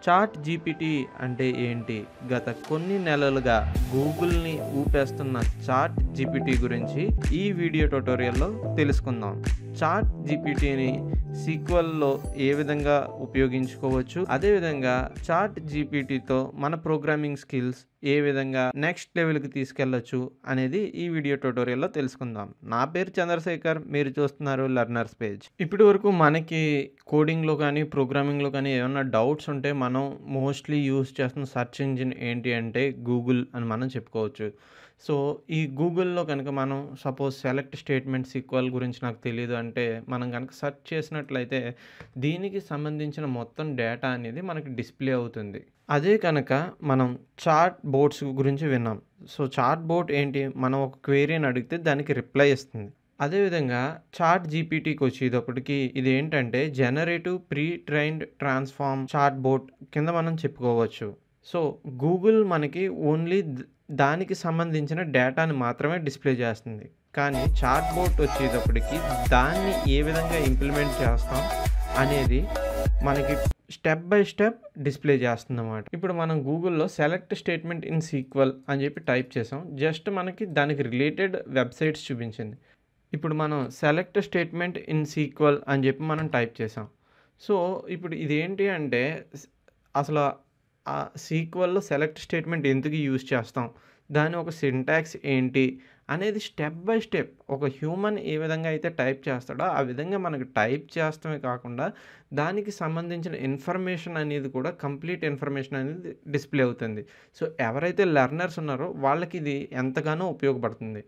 chat GPT అంటే ఏంటి గత కొన్ని నెలలుగా గూగుల్ని ఊపేస్తున్న చాట్ జీపీటీ గురించి ఈ వీడియో ట్యుటోరియల్లో తెలుసుకుందాం చాట్ జీపీటీని సీక్వెల్లో ఏ విధంగా ఉపయోగించుకోవచ్చు అదేవిధంగా చాట్ జీపీటీతో మన ప్రోగ్రామింగ్ స్కిల్స్ ఏ విధంగా నెక్స్ట్ లెవెల్కి తీసుకెళ్ళొచ్చు అనేది ఈ వీడియో ట్యుటోరియల్లో తెలుసుకుందాం నా పేరు చంద్రశేఖర్ మీరు చూస్తున్నారు లెర్నర్స్ పేజ్ ఇప్పటి వరకు మనకి కోడింగ్లో కానీ ప్రోగ్రామింగ్లో కానీ ఏమైనా డౌట్స్ ఉంటే మనం మోస్ట్లీ యూస్ చేస్తున్న సెర్చ్ ఇంజిన్ ఏంటి అంటే గూగుల్ అని మనం చెప్పుకోవచ్చు సో ఈ గూగుల్లో కనుక మనం సపోజ్ సెలెక్ట్ స్టేట్మెంట్ సీక్వల్ గురించి నాకు తెలియదు అంటే మనం కనుక సెర్చ్ చేసినట్లయితే దీనికి సంబంధించిన మొత్తం డేటా అనేది మనకి డిస్ప్లే అవుతుంది అదే కనుక మనం చాట్ బోర్డ్స్ గురించి విన్నాం సో చాట్ బోర్డ్ ఏంటి మనం ఒక క్వేరీని అడిగితే దానికి రిప్లై ఇస్తుంది అదేవిధంగా చాట్ జీపీటీకి వచ్చేటప్పటికి ఇది ఏంటంటే generative pre trained transform chatbot కింద మనం చెప్పుకోవచ్చు సో గూగుల్ మనకి ఓన్లీ దానికి సంబంధించిన డేటాని మాత్రమే డిస్ప్లే చేస్తుంది కానీ చాట్ బోర్డ్ వచ్చేటప్పటికి దాన్ని ఏ విధంగా ఇంప్లిమెంట్ చేస్తాం అనేది మనకి స్టెప్ బై స్టెప్ డిస్ప్లే చేస్తుంది అన్నమాట ఇప్పుడు మనం గూగుల్లో సెలెక్ట్ స్టేట్మెంట్ ఇన్ సీక్వల్ అని చెప్పి టైప్ చేసాం జస్ట్ మనకి దానికి రిలేటెడ్ వెబ్సైట్స్ చూపించింది ఇప్పుడు మనం సెలెక్ట్ స్టేట్మెంట్ ఇన్ సీక్వల్ అని చెప్పి మనం టైప్ చేసాం సో ఇప్పుడు ఇదేంటి అంటే అసలు ఆ సీక్వల్లో సెలెక్ట్ స్టేట్మెంట్ ఎందుకు యూజ్ చేస్తాం దాని ఒక సింటాక్స్ ఏంటి అనేది స్టెప్ బై స్టెప్ ఒక హ్యూమన్ ఏ విధంగా అయితే టైప్ చేస్తాడో ఆ విధంగా మనకు టైప్ చేస్తమే కాకుండా దానికి సంబంధించిన ఇన్ఫర్మేషన్ అనేది కూడా కంప్లీట్ ఇన్ఫర్మేషన్ అనేది డిస్ప్లే అవుతుంది సో ఎవరైతే లెర్నర్స్ ఉన్నారో వాళ్ళకి ఇది ఎంతగానో ఉపయోగపడుతుంది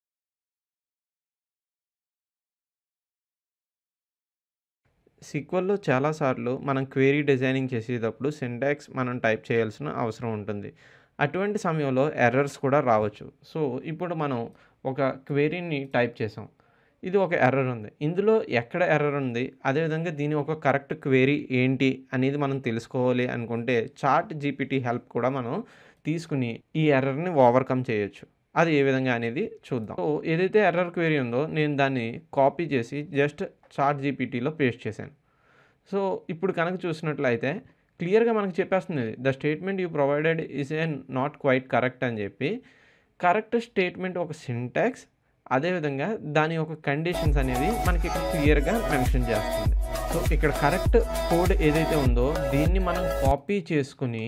సీక్వల్లో చాలాసార్లు మనం క్వేరీ డిజైనింగ్ చేసేటప్పుడు సింటాక్స్ మనం టైప్ చేయాల్సిన అవసరం ఉంటుంది అటువంటి సమయంలో ఎర్రర్స్ కూడా రావచ్చు సో ఇప్పుడు మనం ఒక క్వేరీని టైప్ చేసాం ఇది ఒక ఎర్రర్ ఉంది ఇందులో ఎక్కడ ఎర్రర్ ఉంది అదేవిధంగా దీని ఒక కరెక్ట్ క్వేరీ ఏంటి అనేది మనం తెలుసుకోవాలి అనుకుంటే చాట్ జీపీటీ హెల్ప్ కూడా మనం తీసుకుని ఈ ఎర్రర్ని ఓవర్కమ్ చేయొచ్చు అది ఏ విధంగా అనేది చూద్దాం సో ఏదైతే ఎర్రర్ క్వేరీ ఉందో నేను దాన్ని కాపీ చేసి జస్ట్ చాట్ జీపీటీలో పేస్ట్ చేశాను సో ఇప్పుడు కనుక చూసినట్లయితే క్లియర్గా మనకు చెప్పేస్తుంది the statement you provided is a not quite correct అని చెప్పి కరెక్ట్ స్టేట్మెంట్ ఒక సింటాక్స్ అదేవిధంగా దాని యొక్క కండిషన్స్ అనేది మనకి ఇక్కడ క్లియర్గా మెన్షన్ చేస్తుంది సో ఇక్కడ కరెక్ట్ కోడ్ ఏదైతే ఉందో దీన్ని మనం కాపీ చేసుకుని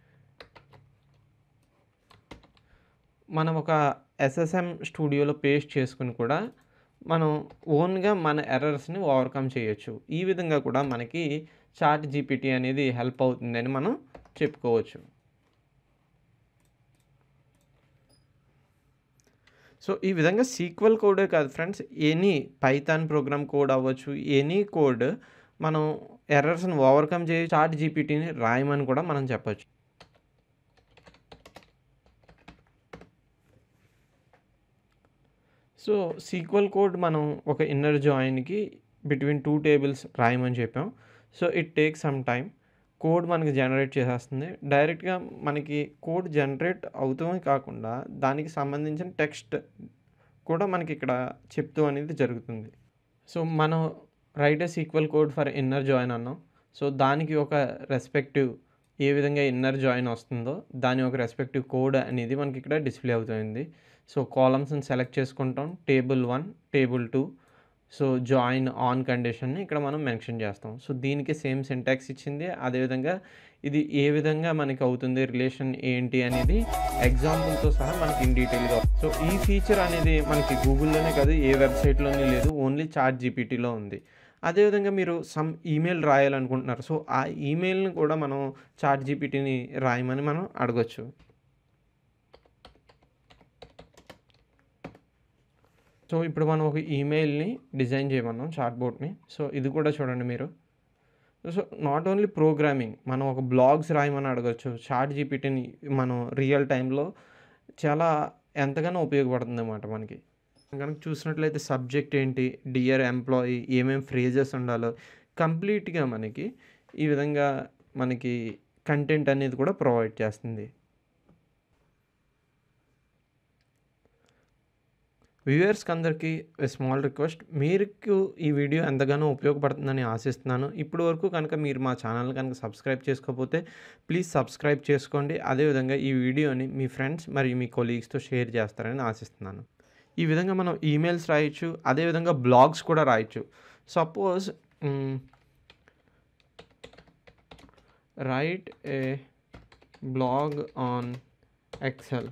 మనం ఒక ఎస్ఎస్ఎం స్టూడియోలో పేస్ట్ చేసుకుని కూడా మనం ఓన్గా మన ఎర్రర్స్ని ఓవర్కమ్ చేయొచ్చు ఈ విధంగా కూడా మనకి చాట్ జీపీటీ అనేది హెల్ప్ అవుతుందని మనం చెప్పుకోవచ్చు సో ఈ విధంగా సీక్వల్ కోడే కాదు friends any Python program code అవ్వచ్చు ఎనీ కోడ్ మనం ఎర్రర్స్ని ఓవర్కమ్ చేసి చాట్ జీపీటీని రాయమని కూడా మనం చెప్పచ్చు సో సీక్వల్ కోడ్ మనం ఒక ఇన్నర్ జాయిన్కి బిట్వీన్ టూ టేబుల్స్ రాయమని చెప్పాం so it take some time code మనకి జనరేట్ చేసేస్తుంది డైరెక్ట్గా మనకి కోడ్ జనరేట్ అవుతూనే కాకుండా దానికి సంబంధించిన టెక్స్ట్ కూడా మనకి ఇక్కడ చెప్తూ అనేది జరుగుతుంది సో మనం write a sequel code for inner join అన్నాం సో దానికి ఒక రెస్పెక్టివ్ ఏ విధంగా ఇన్నర్ జాయిన్ వస్తుందో దాని ఒక రెస్పెక్టివ్ కోడ్ అనేది మనకి ఇక్కడ డిస్ప్లే అవుతుంది సో కాలమ్స్ని సెలెక్ట్ చేసుకుంటాం table one table two so join on కండిషన్ని ఇక్కడ మనం మెన్షన్ చేస్తాం సో దీనికి సేమ్ సింటాక్స్ ఇచ్చింది అదేవిధంగా ఇది ఏ విధంగా మనకి అవుతుంది రిలేషన్ ఏంటి అనేది ఎగ్జాంపుల్తో సహా మనకి ఇన్ డీటెయిల్గా సో ఈ ఫీచర్ అనేది మనకి గూగుల్లోనే కాదు ఏ వెబ్సైట్లోనే లేదు ఓన్లీ చాట్ జీపీటీలో ఉంది అదేవిధంగా మీరు సమ్ ఈమెయిల్ రాయాలనుకుంటున్నారు సో ఆ ఈమెయిల్ని కూడా మనం చాట్ జీపీటీని రాయమని మనం అడగొచ్చు సో ఇప్పుడు మనం ఒక ఈమెయిల్ని డిజైన్ చేయమన్నాం చాట్ బోర్డ్ని సో ఇది కూడా చూడండి మీరు సో నాట్ ఓన్లీ ప్రోగ్రామింగ్ మనం ఒక బ్లాగ్స్ రాయమని అడగచ్చు చాట్ జీపీటీని మనం రియల్ టైంలో చాలా ఎంతగానో ఉపయోగపడుతుంది అన్నమాట మనకి కనుక చూసినట్లయితే సబ్జెక్ట్ ఏంటి డియర్ ఎంప్లాయీ ఏమేమి ఫ్రేజెస్ ఉండాలో కంప్లీట్గా మనకి ఈ విధంగా మనకి కంటెంట్ అనేది కూడా ప్రొవైడ్ చేస్తుంది వ్యూవర్స్కి అందరికీ స్మాల్ రిక్వెస్ట్ మీకు ఈ వీడియో ఎంతగానో ఉపయోగపడుతుందని ఆశిస్తున్నాను ఇప్పటి వరకు కనుక మీరు మా ఛానల్ కనుక సబ్స్క్రైబ్ చేసుకోకపోతే ప్లీజ్ సబ్స్క్రైబ్ చేసుకోండి అదేవిధంగా ఈ వీడియోని మీ ఫ్రెండ్స్ మరియు మీ కొలీగ్స్తో షేర్ చేస్తారని ఆశిస్తున్నాను ఈ విధంగా మనం ఈమెయిల్స్ రాయొచ్చు అదేవిధంగా బ్లాగ్స్ కూడా రాయొచ్చు suppose write a blog on Excel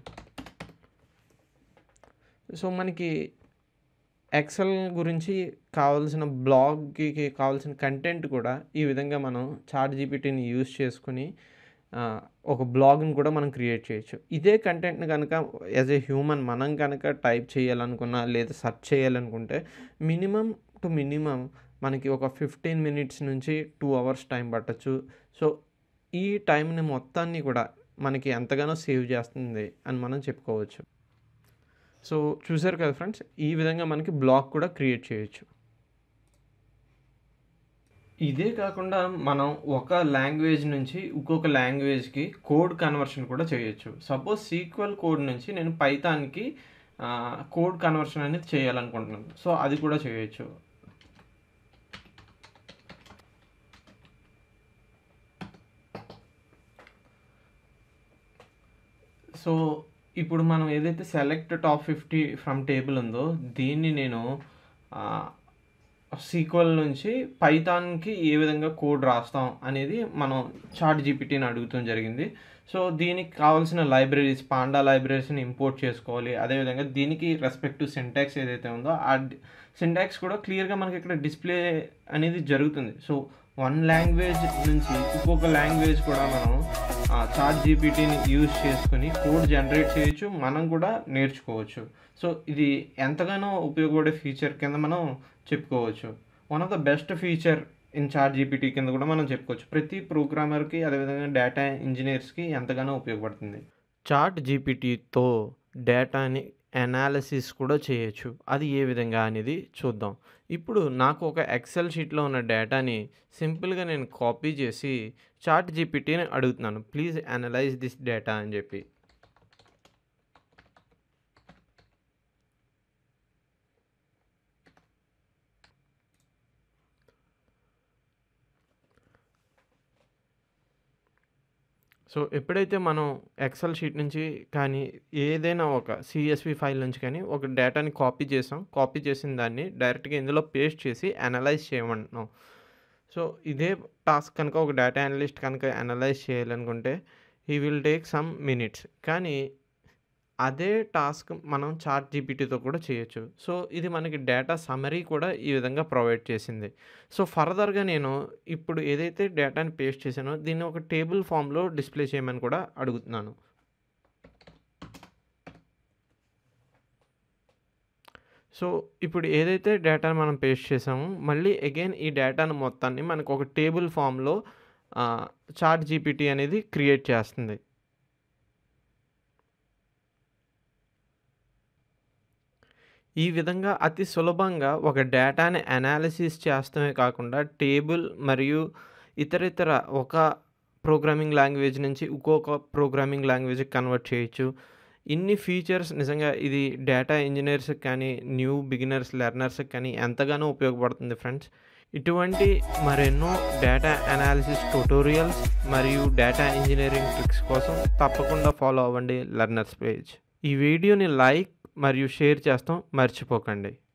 so మనకి ఎక్సెల్ గురించి కావాల్సిన బ్లాగ్కి కావాల్సిన కంటెంట్ కూడా ఈ విధంగా మనం చాట్ జీపీటీని యూజ్ చేసుకుని ఆ, ఒక బ్లాగ్ని కూడా మనం క్రియేట్ చేయొచ్చు ఇదే కంటెంట్ని కనుక యాజ్ ఏ హ్యూమన్ మనం కనుక టైప్ చేయాలనుకున్నా లేదా సెర్చ్ చేయాలనుకుంటే మినిమం టు మినిమం మనకి ఒక ఫిఫ్టీన్ మినిట్స్ నుంచి టూ అవర్స్ టైం పట్టచ్చు సో ఈ టైంని మొత్తాన్ని కూడా మనకి ఎంతగానో సేవ్ చేస్తుంది అని మనం చెప్పుకోవచ్చు సో చూసారు కదా ఫ్రెండ్స్ ఈ విధంగా మనకి బ్లాగ్ కూడా క్రియేట్ చేయొచ్చు ఇదే కాకుండా మనం ఒక లాంగ్వేజ్ నుంచి ఇంకొక లాంగ్వేజ్కి కోడ్ కన్వర్షన్ కూడా చేయొచ్చు సపోజ్ సీక్వెల్ కోడ్ నుంచి నేను పైథాన్కి కోడ్ కన్వర్షన్ అనేది చేయాలనుకుంటున్నాను సో అది కూడా చేయొచ్చు సో ఇప్పుడు మనం ఏదైతే select top fifty from table ఉందో దీన్ని నేను సీక్వెల్ నుంచి పైథాన్కి ఏ విధంగా కోడ్ రాస్తాం అనేది మనం చాట్ జీపీటీని అడుగుతాం జరిగింది సో దీనికి కావాల్సిన లైబ్రరీస్ పాండా లైబ్రరీస్ని ఇంపోర్ట్ చేసుకోవాలి అదేవిధంగా దీనికి రెస్పెక్టివ్ సింటాక్స్ ఏదైతే ఉందో ఆ సింటాక్స్ కూడా క్లియర్గా మనకి ఇక్కడ డిస్ప్లే అనేది జరుగుతుంది సో వన్ లాంగ్వేజ్ నుంచి ఇంకొక లాంగ్వేజ్ కూడా మనం చాట్ జీపీటీని యూజ్ చేసుకుని కోడ్ జనరేట్ చేయొచ్చు మనం కూడా నేర్చుకోవచ్చు సో ఇది ఎంతగానో ఉపయోగపడే ఫీచర్ కింద మనం చెప్పుకోవచ్చు one of the best feature in ChatGPT కింద కూడా మనం చెప్పుకోవచ్చు ప్రతి ప్రోగ్రామర్కి అదేవిధంగా డేటా ఇంజనీర్స్కి ఎంతగానో ఉపయోగపడుతుంది చాట్ జీపీటీతో డేటాని అనాలిసిస్ కూడా చేయొచ్చు అది ఏ విధంగా అనేది చూద్దాం ఇప్పుడు నాకు ఒక ఎక్సెల్ షీట్లో ఉన్న డేటాని సింపుల్గా నేను కాపీ చేసి చాట్ జీపీటీని అడుగుతున్నాను ప్లీజ్ అనలైజ్ దిస్ డేటా అని చెప్పి సో ఎప్పుడైతే మనం ఎక్సెల్ షీట్ నుంచి కానీ ఏదైనా ఒక సిఎస్వి ఫైల్ నుంచి కానీ ఒక డేటాని కాపీ చేసాం కాపీ చేసిన దాన్ని డైరెక్ట్గా ఇందులో పేస్ట్ చేసి అనలైజ్ చేయమంటున్నాం సో ఇదే టాస్క్ కనుక ఒక డేటా అనలిస్ట్ కనుక అనలైజ్ చేయాలనుకుంటే he will take some minutes కానీ అదే టాస్క్ మనం చాట్ జీపీటీతో కూడా చేయొచ్చు సో ఇది మనకి డేటా సమరీ కూడా ఈ విధంగా ప్రొవైడ్ చేసింది సో ఫర్దర్గా నేను ఇప్పుడు ఏదైతే డేటాని పేస్ట్ చేశానో దీన్ని ఒక టేబుల్ ఫామ్లో డిస్ప్లే చేయమని కూడా అడుగుతున్నాను సో ఇప్పుడు ఏదైతే డేటాను మనం పేస్ట్ చేసామో మళ్ళీ అగైన్ ఈ డేటాను మొత్తాన్ని మనకు ఒక టేబుల్ ఫామ్లో చాట్ జీపీటీ అనేది క్రియేట్ చేస్తుంది ఈ విధంగా అతి సులభంగా ఒక డేటాని అనాలిసిస్ చేస్తమే కాకుండా టేబుల్ మరియు ఇతర ఇతర ఒక ప్రోగ్రామింగ్ లాంగ్వేజ్ నుంచి ఇంకొక ప్రోగ్రామింగ్ లాంగ్వేజ్కి కన్వర్ట్ చేయొచ్చు ఇన్ని ఫీచర్స్ నిజంగా ఇది డేటా ఇంజనీర్స్కి కానీ న్యూ బిగినర్స్ లెర్నర్స్కి కానీ ఎంతగానో ఉపయోగపడుతుంది ఫ్రెండ్స్ ఇటువంటి మరెన్నో డేటా అనాలిసిస్ ట్యూటోరియల్స్ మరియు డేటా ఇంజనీరింగ్ ట్రిక్స్ కోసం తప్పకుండా ఫాలో అవ్వండి లెర్నర్స్ పేజ్ ఈ వీడియోని లైక్ మరియు షేర్ చేస్తాం మర్చిపోకండి